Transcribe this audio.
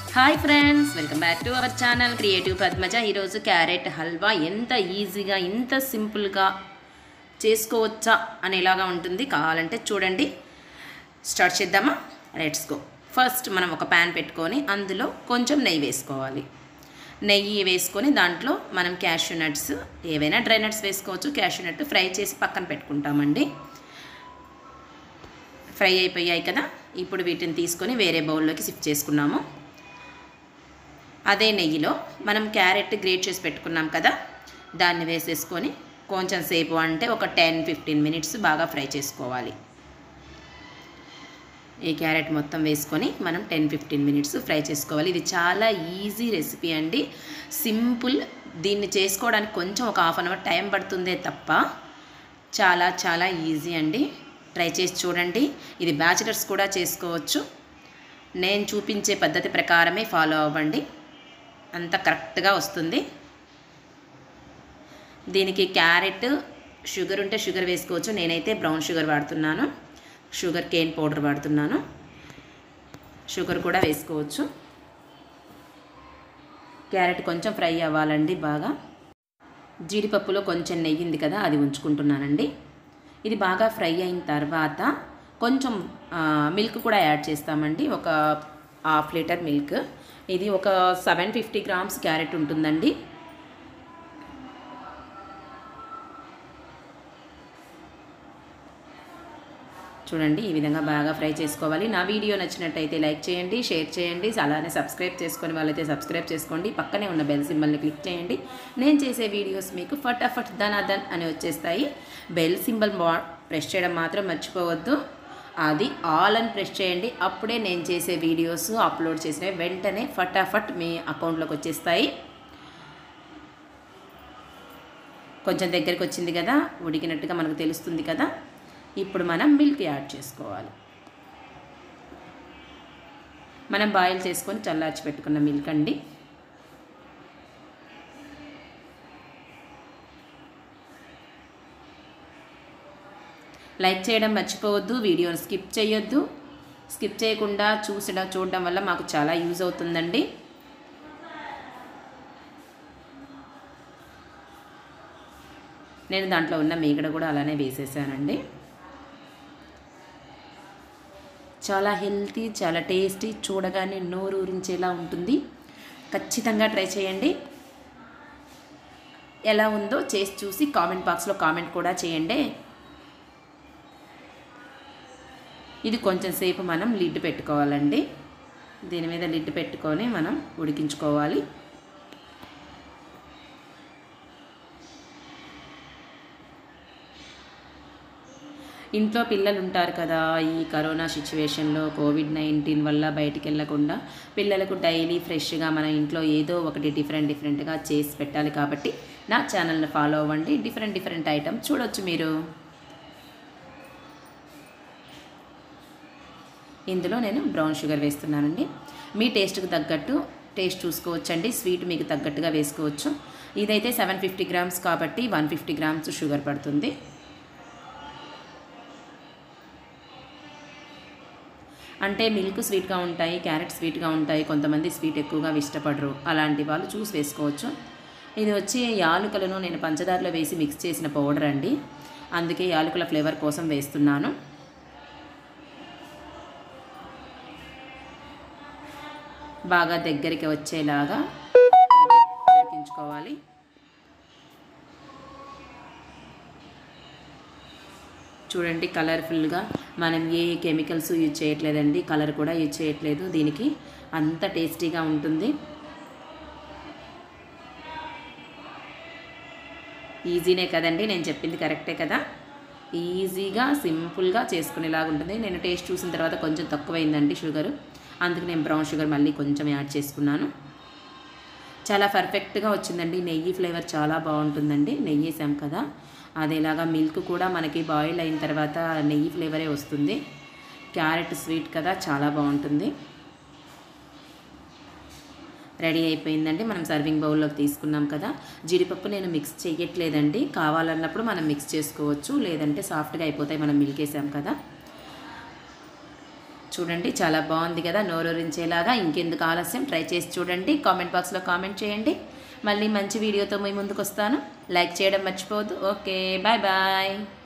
hi friends welcome back to our channel creative Padmaja ఈరోజు carrot halwa ఎంత ఈజీగా ఎంత సింపుల్గా చేసుకోవచ్చా అనేలాగా ఉంటుంది కావాలంటే చూడండి స్టార్ట్ చేద్దామా లెట్స్ గో ఫస్ట్ మనం ఒక ప్యాన్ పెట్టుకొని అందులో కొంచెం నెయ్యి వేసుకోవాలి నెయ్యి వేసుకొని దాంట్లో మనం క్యాష్యూ నట్స్ ఏవైనా డ్రై నట్స్ వేసుకోవచ్చు క్యాష్యూ నట్ ఫ్రై చేసి పక్కన పెట్టుకుంటామండి ఫ్రై అయిపోయాయి కదా ఇప్పుడు వీటిని తీసుకొని వేరే బౌల్లోకి షిఫ్ట్ చేసుకున్నాము అదే నెయ్యిలో మనం క్యారెట్ గ్రేట్ చేసి పెట్టుకున్నాం కదా దాన్ని వేసేసుకొని కొంచెం సేపు అంటే ఒక టెన్ ఫిఫ్టీన్ మినిట్స్ బాగా ఫ్రై చేసుకోవాలి ఈ క్యారెట్ మొత్తం వేసుకొని మనం టెన్ ఫిఫ్టీన్ మినిట్స్ ఫ్రై చేసుకోవాలి ఇది చాలా ఈజీ రెసిపీ అండి సింపుల్ దీన్ని చేసుకోవడానికి కొంచెం ఒక హాఫ్ అన్ అవర్ టైం పడుతుందే తప్ప చాలా చాలా ఈజీ అండి ట్రై చేసి చూడండి ఇది బ్యాచిలర్స్ కూడా చేసుకోవచ్చు నేను చూపించే పద్ధతి ప్రకారమే ఫాలో అవ్వండి అంత కరెక్ట్గా వస్తుంది దీనికి క్యారెట్ షుగర్ ఉంటే షుగర్ వేసుకోవచ్చు నేనైతే బ్రౌన్ షుగర్ వాడుతున్నాను షుగర్ కేన్ పౌడర్ వాడుతున్నాను షుగర్ కూడా వేసుకోవచ్చు క్యారెట్ కొంచెం ఫ్రై అవ్వాలండి బాగా జీడిపప్పులో కొంచెం నెయ్యి ఉంది కదా అది ఉంచుకుంటున్నానండి ఇది బాగా ఫ్రై అయిన తర్వాత కొంచెం మిల్క్ కూడా యాడ్ చేస్తామండి ఒక హాఫ్ లీటర్ మిల్క్ ఇది ఒక సెవెన్ ఫిఫ్టీ గ్రామ్స్ క్యారెట్ ఉంటుందండి చూడండి ఈ విధంగా బాగా ఫ్రై చేసుకోవాలి నా వీడియో నచ్చినట్టయితే లైక్ చేయండి షేర్ చేయండి అలానే సబ్స్క్రైబ్ చేసుకొని వాళ్ళైతే సబ్స్క్రైబ్ చేసుకోండి పక్కనే ఉన్న బెల్ సింబల్ని క్లిక్ చేయండి నేను చేసే వీడియోస్ మీకు ఫటాఫట్ ధనాధన్ అని వచ్చేస్తాయి బెల్ సింబల్ ప్రెస్ చేయడం మాత్రం మర్చిపోవద్దు అది ఆల్ అని ప్రెస్ చేయండి అప్పుడే నేను చేసే వీడియోస్ అప్లోడ్ చేసిన వెంటనే ఫటాఫట్ మీ అకౌంట్లోకి వచ్చేస్తాయి కొంచెం దగ్గరికి వచ్చింది కదా ఉడికినట్టుగా మనకు తెలుస్తుంది కదా ఇప్పుడు మనం మిల్క్ యాడ్ చేసుకోవాలి మనం బాయిల్ చేసుకొని చల్లార్చి పెట్టుకున్న మిల్క్ అండి లైక్ చేయడం మర్చిపోవద్దు వీడియోని స్కిప్ చేయొద్దు స్కిప్ చేయకుండా చూసడం చూడడం వల్ల మాకు చాలా యూజ్ అవుతుందండి నేను దాంట్లో ఉన్న మీగడ కూడా అలానే వేసేసానండి చాలా హెల్తీ చాలా టేస్టీ చూడగానే నోరు ఊరించేలా ఉంటుంది ఖచ్చితంగా ట్రై చేయండి ఎలా ఉందో చేసి చూసి కామెంట్ బాక్స్లో కామెంట్ కూడా చేయండి ఇది కొంచెం సేపు మనం లిడ్ పెట్టుకోవాలండి దీని మీద లిడ్ పెట్టుకొని మనం ఉడికించుకోవాలి ఇంట్లో పిల్లలు ఉంటారు కదా ఈ కరోనా సిచ్యువేషన్లో కోవిడ్ నైన్టీన్ వల్ల బయటికి వెళ్ళకుండా పిల్లలకు డైలీ ఫ్రెష్గా మన ఇంట్లో ఏదో ఒకటి డిఫరెంట్ డిఫరెంట్గా చేసి పెట్టాలి కాబట్టి నా ఛానల్ని ఫాలో అవ్వండి డిఫరెంట్ డిఫరెంట్ ఐటమ్ చూడొచ్చు మీరు ఇందులో నేను బ్రౌన్ షుగర్ వేస్తున్నానండి మీ టేస్ట్కి తగ్గట్టు టేస్ట్ చూసుకోవచ్చండి స్వీట్ మీకు తగ్గట్టుగా వేసుకోవచ్చు ఇదైతే సెవెన్ ఫిఫ్టీ గ్రామ్స్ కాబట్టి వన్ ఫిఫ్టీ గ్రామ్స్ షుగర్ పడుతుంది అంటే మిల్క్ స్వీట్గా ఉంటాయి క్యారెట్ స్వీట్గా ఉంటాయి కొంతమంది స్వీట్ ఎక్కువగా ఇష్టపడరు అలాంటి వాళ్ళు చూసి వేసుకోవచ్చు ఇది వచ్చి యాలుకలను నేను పంచదారలో వేసి మిక్స్ చేసిన పౌడర్ అండి అందుకే యాలుకల ఫ్లేవర్ కోసం వేస్తున్నాను బాగా దగ్గరికి వచ్చేలాగా ఉడికించుకోవాలి చూడండి కలర్ఫుల్గా మనం ఏ కెమికల్స్ యూజ్ చేయట్లేదండి కలర్ కూడా యూజ్ చేయట్లేదు దీనికి అంత టేస్టీగా ఉంటుంది ఈజీనే కదండి నేను చెప్పింది కరెక్టే కదా ఈజీగా సింపుల్గా చేసుకునేలాగా ఉంటుంది నేను టేస్ట్ చూసిన తర్వాత కొంచెం తక్కువైందండి షుగర్ అందుకు నేను బ్రౌన్ షుగర్ మళ్ళీ కొంచెం యాడ్ చేసుకున్నాను చాలా పర్ఫెక్ట్గా వచ్చిందండి నెయ్యి ఫ్లేవర్ చాలా బాగుంటుందండి నెయ్యి వేసాం కదా అదేలాగా మిల్క్ కూడా మనకి బాయిల్ అయిన తర్వాత నెయ్యి ఫ్లేవరే వస్తుంది క్యారెట్ స్వీట్ కదా చాలా బాగుంటుంది రెడీ అయిపోయిందండి మనం సర్వింగ్ బౌల్లోకి తీసుకున్నాం కదా జీడిపప్పు నేను మిక్స్ చేయట్లేదండి కావాలన్నప్పుడు మనం మిక్స్ చేసుకోవచ్చు లేదంటే సాఫ్ట్గా అయిపోతాయి మనం మిల్క్ వేసాం కదా చూడండి చాలా బాగుంది కదా నోరూరించేలాగా ఇంకెందుకు ఆలస్యం ట్రై చేసి చూడండి కామెంట్ బాక్స్లో కామెంట్ చేయండి మళ్ళీ మంచి వీడియోతో మీ ముందుకు వస్తాను లైక్ చేయడం మర్చిపోవద్దు ఓకే బాయ్ బాయ్